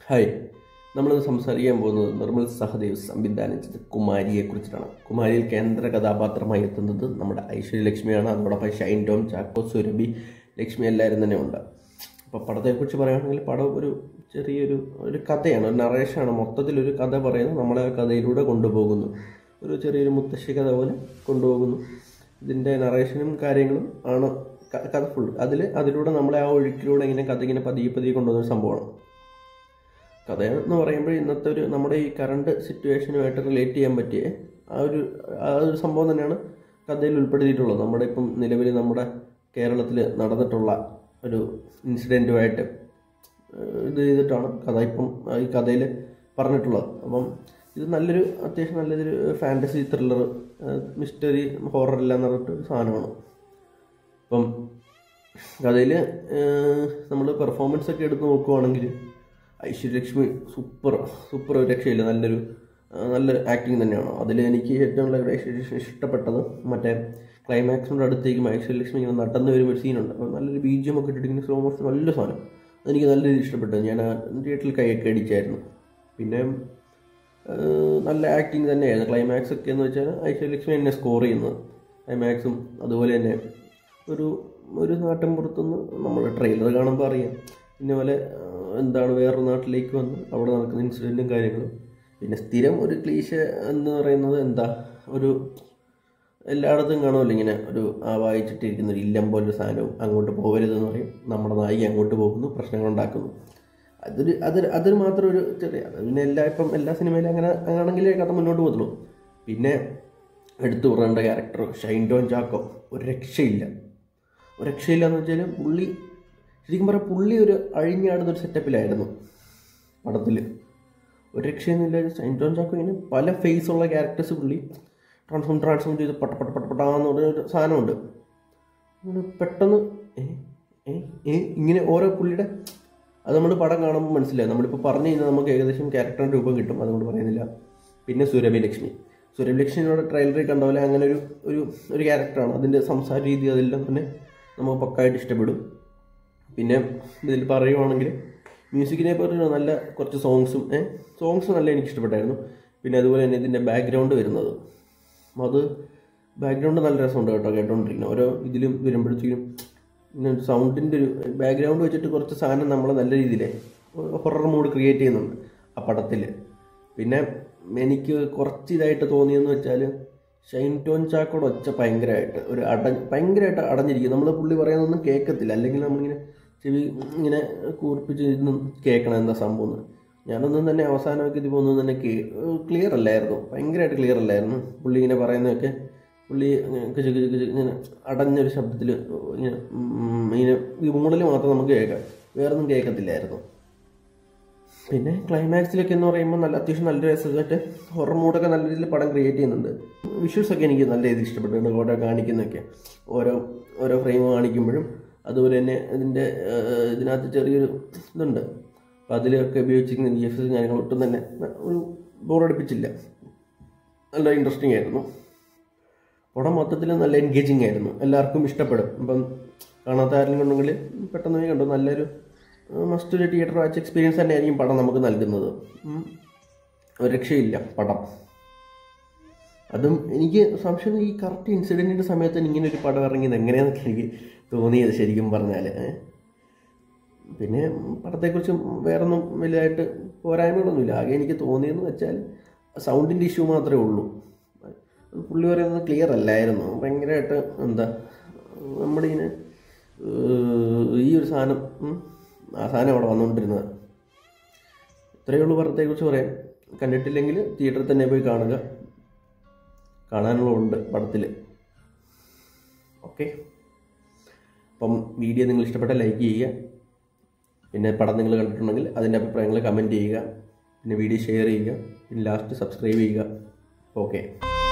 Hi നമ്മളിന്ന് സംസാരിക്കാൻ പോകുന്നത് നിർമ്മൽ സഹദേവ് സംവിധാനം ചെയ്ത കുമാരിയെ കുറിച്ചിട്ടാണ് കുമാരിയിൽ കേന്ദ്ര കഥാപാത്രമായി എത്തുന്നത് നമ്മുടെ ഐശ്വര്യലക്ഷ്മിയാണ് അതോടൊപ്പം ഷൈൻ ടോം ചാക്കോ സുരഭി ലക്ഷ്മി എല്ലാവരും തന്നെ ഉണ്ട് അപ്പോൾ പടത്തെക്കുറിച്ച് പറയുകയാണെങ്കിൽ പടം ഒരു ചെറിയൊരു ഒരു കഥയാണ് ഒരു നറേഷനാണ് മൊത്തത്തിലൊരു കഥ പറയുന്നത് നമ്മളെ ആ കഥയിലൂടെ കൊണ്ടുപോകുന്നു ഒരു ചെറിയൊരു മുത്തശ്ശി കഥ പോലെ കൊണ്ടുപോകുന്നു ഇതിൻ്റെ നറേഷനും കാര്യങ്ങളും ആണ് ക- കഥ ഫുൾ അതിൽ അതിലൂടെ നമ്മളെ ആ ഒഴുക്കിലൂടെ ഇങ്ങനെ കഥ ഇങ്ങനെ പതിയെ പതിയെ കൊണ്ടുപോകുന്ന ഒരു സംഭവമാണ് കഥ എന്ന് പറയുമ്പോൾ ഇന്നത്തെ ഒരു നമ്മുടെ ഈ കറണ്ട് സിറ്റുവേഷനുമായിട്ട് റിലേറ്റ് ചെയ്യാൻ പറ്റിയ ആ ഒരു ആ ഒരു സംഭവം തന്നെയാണ് കഥയിൽ ഉൾപ്പെടുത്തിയിട്ടുള്ളത് നമ്മുടെ ഇപ്പം നിലവിൽ നമ്മുടെ കേരളത്തിൽ നടന്നിട്ടുള്ള ഒരു ഇൻസിഡൻറ്റുമായിട്ട് ഇത് ചെയ്തിട്ടാണ് കഥ ഇപ്പം ഈ കഥയിൽ പറഞ്ഞിട്ടുള്ളത് അപ്പം ഇത് നല്ലൊരു അത്യാവശ്യം നല്ലൊരു ഫാൻറ്റസി ത്രില്ലർ മിസ്റ്ററി ഹൊറർ എല്ലാം പറഞ്ഞിട്ട് ഒരു സാധനമാണ് അപ്പം കഥയിൽ നമ്മൾ പെർഫോമൻസ് ഒക്കെ എടുത്ത് നോക്കുവാണെങ്കിൽ ഐശ്വര്യലക്ഷ്മി സൂപ്പർ സൂപ്പർ ഒരു രക്ഷയില്ല നല്ലൊരു ആ, നല്ല ആക്ടിങ് തന്നെയാണ് അതിൽ എനിക്ക് ഏറ്റവും കൂടുതൽ ഐശ്വര്യലക്ഷ്മി ഇഷ്ടപ്പെട്ടത് മറ്റേ ക്ലൈമാക്സിനോട് അടുത്തേക്കും ഐശ്വര്യലക്ഷ്മി ഇങ്ങനെ നടന്നു വരുന്ന ഒരു സീനുണ്ട് അപ്പോൾ നല്ലൊരു ബീജിയം ഒക്കെ ഇട്ടിട്ട് സ്ലോ മോഷൻ നല്ല സാധനം അതെനിക്ക് നല്ല രീതിയിൽ ഇഷ്ടപ്പെട്ടു ഞാൻ ആ തിയേറ്ററിൽ കൈയൊക്കെ അടിച്ചായിരുന്നു പിന്നെ ഏഹ് നല്ല ആക്ടിങ് തന്നെയായിരുന്നു ക്ലൈമാക്സ് ഒക്കെ എന്ന് വെച്ചാൽ ഐശ്വര്യലക്ഷ്മി തന്നെ സ്കോർ ചെയ്യുന്നത് ക്ലൈമാക്സും അതുപോലെ തന്നെ ഒരു ഒരു നാട്ടിൻ പുറത്തുനിന്ന് നമ്മൾ ട്രെയിലർ കാണുമ്പോൾ അറിയാം പിന്നെ പോലെ ഏഹ് എന്താണ് വേറൊരു നാട്ടിലേക്ക് വന്ന് അവിടെ നടക്കുന്ന ഇൻസിഡൻറ്റും കാര്യങ്ങളും പിന്നെ സ്ഥിരം ഒരു ക്ലീശ എന്ന് പറയുന്നത് എന്താ ഒരു എല്ലായിടത്തും കാണുമല്ലോ ഇങ്ങനെ ഒരു ആ വായിച്ചിട്ടിരിക്കുന്ന ഒരു ഇല്ലം പോലൊരു സാധനവും അങ്ങോട്ട് പോകരുതെന്ന് പറയും നമ്മുടെ നായി അങ്ങോട്ട് പോകുന്നു പ്രശ്നങ്ങൾ ഉണ്ടാക്കുന്നു അതൊരു അതൊരു അതൊരു മാത്രം ഒരു ചെറിയ അത് പിന്നെ എല്ലാ ഇപ്പം എല്ലാ സിനിമയിലും അങ്ങനെ ആണെങ്കിലേ കഥ മുന്നോട്ട് പോകത്തുള്ളൂ പിന്നെ എടുത്തു പറയേണ്ട ക്യാരക്ടർ ഷൈൻ ടോൺ ചാക്കോ ഒരു രക്ഷയില്ല ഒരു രക്ഷയില്ല എന്ന് വെച്ചാൽ പുള്ളി ശരിക്കും പറയാം പുള്ളി ഒരു അഴിഞ്ഞാടുന്ന ഒരു സെറ്റപ്പിലായിരുന്നു പടത്തിൽ ഒരു രക്ഷയൊന്നുമില്ല ഷൈൻ ടോൺ ചാക്കോ ഇങ്ങനെ പല ഫേസ് ഉള്ള ക്യാരക്ടേഴ്സ് പുള്ളി ട്രാൻസ്ഫോം ട്രാൻസ്ഫോം ചെയ്ത് പട്ട പട്ട പട്ട പട്ടാന്ന് പറഞ്ഞൊരു സാധനമുണ്ട് അങ്ങനെ പെട്ടെന്ന് ഏ ഏ ഏ ഇങ്ങനെ ഓരോ പുള്ളിയുടെ അത് നമ്മൾ പടം കാണുമ്പോൾ മനസ്സിലായി നമ്മളിപ്പോൾ പറഞ്ഞു കഴിഞ്ഞാൽ നമുക്ക് ഏകദേശം ക്യാരക്ടറിൻ്റെ രൂപം കിട്ടും അതുകൊണ്ട് പറയുന്നില്ല പിന്നെ സുരഭി ലക്ഷ്മി സുരഭി ലക്ഷ്മിയുടെ ട്രെയിലറിൽ കണ്ട പോലെ അങ്ങനെ ഒരു ഒരു ഒരു ക്യാരക്ടറാണ് അതിൻ്റെ സംസാര രീതി അതെല്ലാം തന്നെ നമുക്ക് പക്കായിട്ട് ഇഷ്ടപ്പെടും പിന്നെ ഇതിൽ പറയുവാണെങ്കിൽ മ്യൂസിക്കിനെ പറ്റി നല്ല കുറച്ച് സോങ്സും ഏ സോങ്സ് നല്ല എനിക്ക് ഇഷ്ടപ്പെട്ടായിരുന്നു പിന്നെ അതുപോലെ തന്നെ ഇതിൻ്റെ ബാക്ക്ഗ്രൗണ്ട് വരുന്നത് അത് ബാക്ക്ഗ്രൗണ്ട് നല്ല രസമുണ്ട് കേട്ടോ കേട്ടോണ്ടിരിക്കുന്നത് ഓരോ ഇതിലും വരുമ്പോഴത്തേക്കും പിന്നെ സൗണ്ടിൻ്റെ ഒരു ബാക്ക്ഗ്രൗണ്ട് വെച്ചിട്ട് കുറച്ച് സാധനം നമ്മൾ നല്ല രീതിയിൽ ഹൊറർ മൂഡ് ക്രിയേറ്റ് ചെയ്യുന്നുണ്ട് ആ പടത്തിൽ പിന്നെ എനിക്ക് കുറച്ച് ഇതായിട്ട് തോന്നിയെന്ന് വെച്ചാൽ ഷൈൻ ടോൺ ചാക്കോടെ ഒച്ച ഭയങ്കരമായിട്ട് ഒരു അട ഭയങ്കരമായിട്ട് അടഞ്ഞിരിക്കും നമ്മൾ പുള്ളി പറയുന്നതൊന്നും കേൾക്കത്തില്ല അല്ലെങ്കിൽ നമ്മളിങ്ങനെ ചെവി ഇങ്ങനെ കൂർപ്പിച്ച് ഇരുന്ന് കേൾക്കണം എന്താ സംഭവം എന്ന് ഞാനൊന്നും തന്നെ അവസാനമൊക്കെ ഇത് പോകുന്നത് തന്നെ ക്ലിയർ അല്ലായിരുന്നു ഭയങ്കരമായിട്ട് ക്ലിയർ അല്ലായിരുന്നു പുള്ളി ഇങ്ങനെ പറയുന്നതൊക്കെ പുള്ളി ഇങ്ങനെ കിചു കിചു കിചു ഇങ്ങനെ അടഞ്ഞൊരു ശബ്ദത്തിൽ ഇങ്ങനെ ഉം ഇങ്ങനെ ഈ മൂടൽ മാത്രം നമുക്ക് കേൾക്കാം വേറൊന്നും കേൾക്കത്തില്ലായിരുന്നു പിന്നെ ക്ലൈമാക്സിലൊക്കെ എന്ന് പറയുമ്പോൾ നല്ല അത്യാവശ്യം നല്ല രസമായിട്ട് ഹൊറർ മൂഡൊക്കെ നല്ല രീതിയിൽ പടം ക്രിയേറ്റ് ചെയ്യുന്നുണ്ട് വിഷ്വൽസ് ഒക്കെ എനിക്ക് നല്ല രീതിയിൽ ഇഷ്ടപ്പെട്ടിട്ടുണ്ട് ഓരോ കാണിക്കുന്നതൊക്കെ ഓരോ ഓരോ ഫ്രെയിം കാണിക്കുമ്പോഴും അതുപോലെ തന്നെ ഇതിൻ്റെ ഏഹ്, ഇതിനകത്ത് ചെറിയൊരു ഇതുണ്ട് അപ്പോൾ അതിലൊക്കെ ഉപയോഗിച്ചിരിക്കുന്ന ജി എഫ് എസ് കാര്യങ്ങൾ ഒട്ടും തന്നെ ഒരു ബോറടിപ്പിച്ചില്ല നല്ല ഇൻട്രസ്റ്റിംഗ് ആയിരുന്നു പടം മൊത്തത്തിൽ നല്ല എൻഗേജിങ് ആയിരുന്നു എല്ലാവർക്കും ഇഷ്ടപ്പെടും ഇപ്പം കാണാത്ത ആരെങ്കിലും ഉണ്ടെങ്കിൽ പെട്ടെന്ന് പോയി കണ്ടു നല്ലൊരു മസ്റ്റ് ഒരു തിയേറ്റർ വാച്ച് എക്സ്പീരിയൻസ് തന്നെയായിരിക്കും പടം നമുക്ക് നൽകുന്നത് ഉം. ഒരു രക്ഷയില്ല പടം അതും എനിക്ക് സംശയം ഈ കറക്റ്റ് ഇൻസിഡൻറ്റിൻ്റെ സമയത്ത് ഇങ്ങനെ ഒരു പടം ഇറങ്ങിയത് എങ്ങനെയാണെന്നൊക്കെ എനിക്ക് തോന്നിയത് ശരിക്കും പറഞ്ഞാൽ ഏ. പിന്നെ പടത്തെക്കുറിച്ച് വേറൊന്നും വലുതായിട്ട് പോരായ്മകളൊന്നുമില്ല ആകെ എനിക്ക് തോന്നിയെന്ന് വെച്ചാൽ സൗണ്ടിൻ്റെ ഇഷ്യൂ മാത്രമേ ഉള്ളൂ പുള്ളി പറയുന്നത് ക്ലിയർ അല്ലായിരുന്നു ഭയങ്കരമായിട്ട് എന്താ നമ്മളിങ്ങനെ ഏഹ്, ഈ ഒരു സാധനം ഉം, ആ സാധനം അവിടെ വന്നുകൊണ്ടിരുന്നത് ഇത്രയേ ഉള്ളൂ പടത്തെക്കുറിച്ച് പറയാം കണ്ടിട്ടില്ലെങ്കിൽ തിയേറ്ററിൽ തന്നെ പോയി കാണുക കാണാനുള്ളതുണ്ട് പടത്തിൽ ഓക്കെ അപ്പം വീഡിയോ നിങ്ങൾ ഇഷ്ടപ്പെട്ട ലൈക്ക് ചെയ്യുക പിന്നെ പടം നിങ്ങൾ കണ്ടിട്ടുണ്ടെങ്കിൽ അതിൻ്റെ അഭിപ്രായങ്ങൾ കമൻറ്റ് ചെയ്യുക പിന്നെ വീഡിയോ ഷെയർ ചെയ്യുക പിന്നെ ലാസ്റ്റ് സബ്സ്ക്രൈബ് ചെയ്യുക ഓക്കെ